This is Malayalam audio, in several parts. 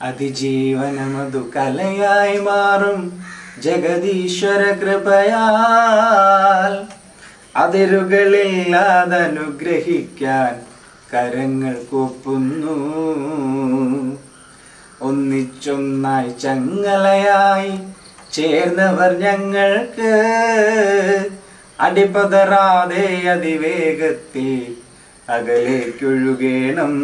അതിജീവനമതു കലയായി മാറും ജഗദീശ്വര കൃപയാൽ അതിരുകളില്ലാതെ അനുഗ്രഹിക്കാൻ കരങ്ങൾ കൂപ്പുന്നു ഒന്നിച്ചൊന്നായി ചങ്ങലയായി ചേർന്നവർ ഞങ്ങൾക്ക് അടിപതറാതെ അതിവേഗത്തിൽ അകലേക്കൊഴുകേണം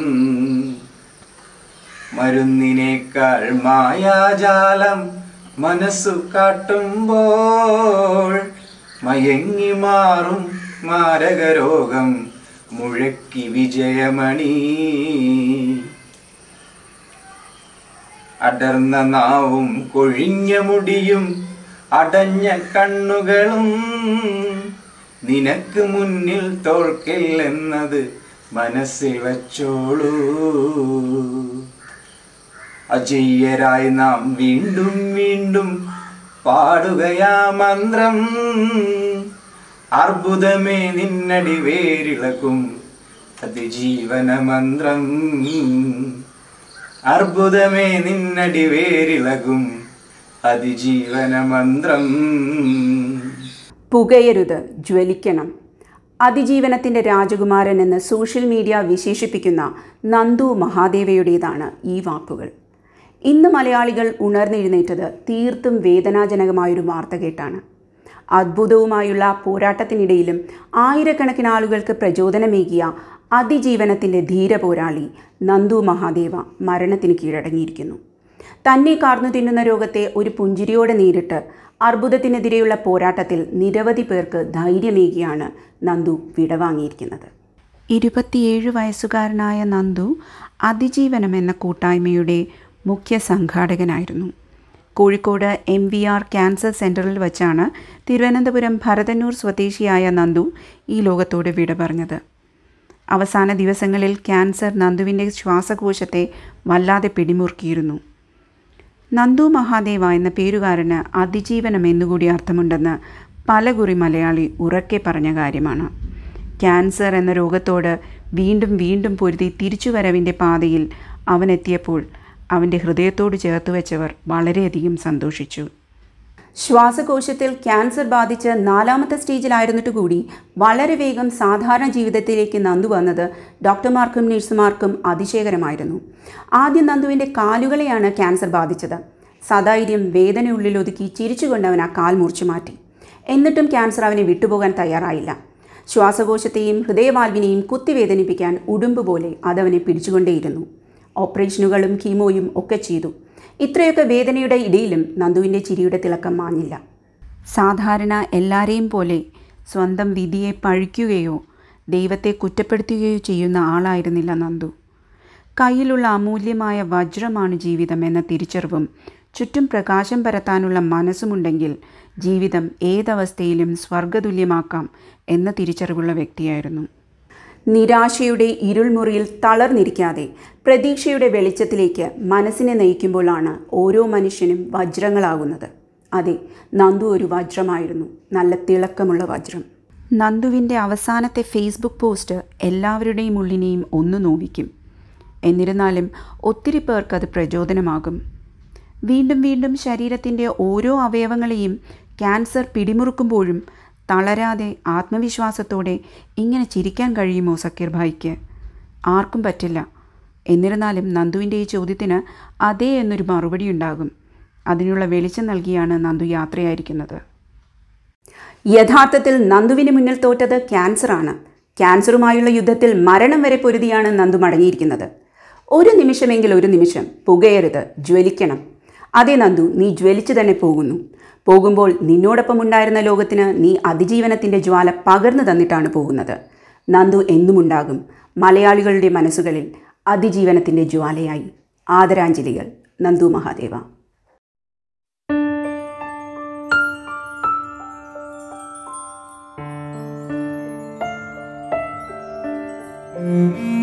മരുന്നിനേക്കാൾ മായാജാലം മനസ്സു കാട്ടുമ്പോൾ മയങ്ങി മാറും മാരകരോഗം മുഴക്കി വിജയമണി അടർന്ന നാവും കൊഴിഞ്ഞ മുടിയും അടഞ്ഞ കണ്ണുകളും നിനക്ക് മുന്നിൽ തോൽക്കില്ലെന്നത് മനസ്സിൽ വച്ചോളൂ അജയ്യരായി നാം വീണ്ടും വീണ്ടും പാടുകയാ മന്ത്രം അർബുദമേ നിന്നടി വേരിളക്കും അതിജീവന മന്ത്രം അർബുദമേ നിന്നടി വേരിളകും അതിജീവന മന്ത്രം പുകയരുത് ജ്വലിക്കണം അതിജീവനത്തിൻ്റെ രാജകുമാരൻ എന്ന് സോഷ്യൽ മീഡിയ വിശേഷിപ്പിക്കുന്ന നന്ദു മഹാദേവയുടേതാണ് ഈ വാക്കുകൾ ഇന്ന് മലയാളികൾ ഉണർന്നെഴുന്നേറ്റത് തീർത്തും വേദനാജനകമായൊരു വാർത്ത കേട്ടാണ് അദ്ഭുതവുമായുള്ള പോരാട്ടത്തിനിടയിലും ആയിരക്കണക്കിന് ആളുകൾക്ക് പ്രചോദനമേകിയ അതിജീവനത്തിൻ്റെ ധീര പോരാളി നന്ദു മഹാദേവ മരണത്തിന് കീഴടങ്ങിയിരിക്കുന്നു തന്നെ കാർന്നു തിന്നുന്ന രോഗത്തെ ഒരു പുഞ്ചിരിയോടെ നേരിട്ട് അർബുദത്തിനെതിരെയുള്ള പോരാട്ടത്തിൽ നിരവധി പേർക്ക് ധൈര്യമേകിയാണ് നന്ദു വിടവാങ്ങിയിരിക്കുന്നത് ഇരുപത്തിയേഴ് വയസ്സുകാരനായ നന്ദു അതിജീവനം എന്ന കൂട്ടായ്മയുടെ മുഖ്യ സംഘാടകനായിരുന്നു Kozhikode M V R cancer സെൻ്ററിൽ വച്ചാണ് തിരുവനന്തപുരം ഭരതന്നൂർ സ്വദേശിയായ നന്ദു ഈ ലോകത്തോട് വിട പറഞ്ഞത് അവസാന ദിവസങ്ങളിൽ ക്യാൻസർ നന്ദുവിൻ്റെ ശ്വാസകോശത്തെ വല്ലാതെ പിടിമുറുക്കിയിരുന്നു നന്ദു മഹാദേവ എന്ന പേരുകാരന് അതിജീവനം എന്നുകൂടി അർത്ഥമുണ്ടെന്ന് പലകുറി മലയാളി ഉറക്കെ പറഞ്ഞ കാര്യമാണ് ക്യാൻസർ എന്ന രോഗത്തോട് വീണ്ടും വീണ്ടും പൊരുതി തിരിച്ചുവരവിൻ്റെ പാതയിൽ അവനെത്തിയപ്പോൾ അവൻ്റെ ഹൃദയത്തോട് ചേർത്ത് വെച്ചവർ വളരെയധികം സന്തോഷിച്ചു ശ്വാസകോശത്തിൽ ക്യാൻസർ ബാധിച്ച് നാലാമത്തെ സ്റ്റേജിലായിരുന്നിട്ട് കൂടി വളരെ വേഗം സാധാരണ ജീവിതത്തിലേക്ക് നന്ദു വന്നത് ഡോക്ടർമാർക്കും നഴ്സുമാർക്കും അതിശയകരമായിരുന്നു ആദ്യം നന്ദുവിൻ്റെ കാലുകളെയാണ് ക്യാൻസർ ബാധിച്ചത് സധൈര്യം വേദനയുള്ളിൽ ഒതുക്കി ചിരിച്ചുകൊണ്ട് അവൻ ആ കാൽ മുറിച്ചു മാറ്റി എന്നിട്ടും ക്യാൻസർ അവനെ വിട്ടുപോകാൻ തയ്യാറായില്ല ശ്വാസകോശത്തെയും ഹൃദയവാൽവിനെയും കുത്തിവേദനിപ്പിക്കാൻ ഉടുമ്പ് പോലെ അതവനെ പിടിച്ചുകൊണ്ടേയിരുന്നു ഓപ്പറേഷനുകളും കീമോയും ഒക്കെ ചെയ്തു ഇത്രയൊക്കെ വേദനയുടെ ഇടയിലും നന്ദുവിൻ്റെ ചിരിയുടെ തിളക്കം മാഞ്ഞില്ല സാധാരണ എല്ലാരെയും പോലെ സ്വന്തം വിധിയെ പഴിക്കുകയോ ദൈവത്തെ കുറ്റപ്പെടുത്തുകയോ ചെയ്യുന്ന ആളായിരുന്നില്ല നന്ദു കയ്യിലുള്ള അമൂല്യമായ വജ്രമാണ് ജീവിതം എന്ന തിരിച്ചറിവും ചുറ്റും പ്രകാശം പരത്താനുള്ള മനസ്സുമുണ്ടെങ്കിൽ ജീവിതം ഏതവസ്ഥയിലും സ്വർഗതുല്യമാക്കാം എന്ന തിരിച്ചറിവുള്ള വ്യക്തിയായിരുന്നു നിരാശയുടെ ഇരുൾമുറിയിൽ തളർന്നിരിക്കാതെ പ്രതീക്ഷയുടെ വെളിച്ചത്തിലേക്ക് മനസ്സിനെ നയിക്കുമ്പോഴാണ് ഓരോ മനുഷ്യനും വജ്രങ്ങളാകുന്നത് അതെ നന്ദു ഒരു വജ്രമായിരുന്നു നല്ല തിളക്കമുള്ള വജ്രം നന്ദുവിൻ്റെ അവസാനത്തെ ഫേസ്ബുക്ക് പോസ്റ്റ് എല്ലാവരുടെയും ഉള്ളിനെയും ഒന്ന് നോവിക്കും എന്നിരുന്നാലും ഒത്തിരി പേർക്ക് അത് പ്രചോദനമാകും വീണ്ടും വീണ്ടും ശരീരത്തിൻ്റെ ഓരോ അവയവങ്ങളെയും ക്യാൻസർ പിടിമുറുക്കുമ്പോഴും തളരാതെ ആത്മവിശ്വാസത്തോടെ ഇങ്ങനെ ചിരിക്കാൻ കഴിയുമോ സക്കീർ ഭായിക്ക് ആർക്കും പറ്റില്ല എന്നിരുന്നാലും നന്ദുവിൻ്റെ ഈ ചോദ്യത്തിന് അതേ എന്നൊരു മറുപടി ഉണ്ടാകും അതിനുള്ള വെളിച്ചം നൽകിയാണ് നന്ദു യാത്രയായിരിക്കുന്നത് യഥാർത്ഥത്തിൽ നന്ദുവിന് മുന്നിൽ തോറ്റത് ക്യാൻസറാണ് ക്യാൻസറുമായുള്ള യുദ്ധത്തിൽ മരണം വരെ പൊരുതിയാണ് നന്ദു മടങ്ങിയിരിക്കുന്നത് ഒരു നിമിഷമെങ്കിൽ ഒരു നിമിഷം പുകയരുത് ജ്വലിക്കണം അതേ നന്ദു നീ ജ്വലിച്ചു തന്നെ പോകുന്നു പോകുമ്പോൾ നിന്നോടൊപ്പം ഉണ്ടായിരുന്ന ലോകത്തിന് നീ അതിജീവനത്തിൻ്റെ ജ്വാല പകർന്നു തന്നിട്ടാണ് പോകുന്നത് നന്ദു എന്നുമുണ്ടാകും മലയാളികളുടെ മനസ്സുകളിൽ അതിജീവനത്തിൻ്റെ ജ്വാലയായി ആദരാഞ്ജലികൾ നന്ദു മഹാദേവ Mm-hmm.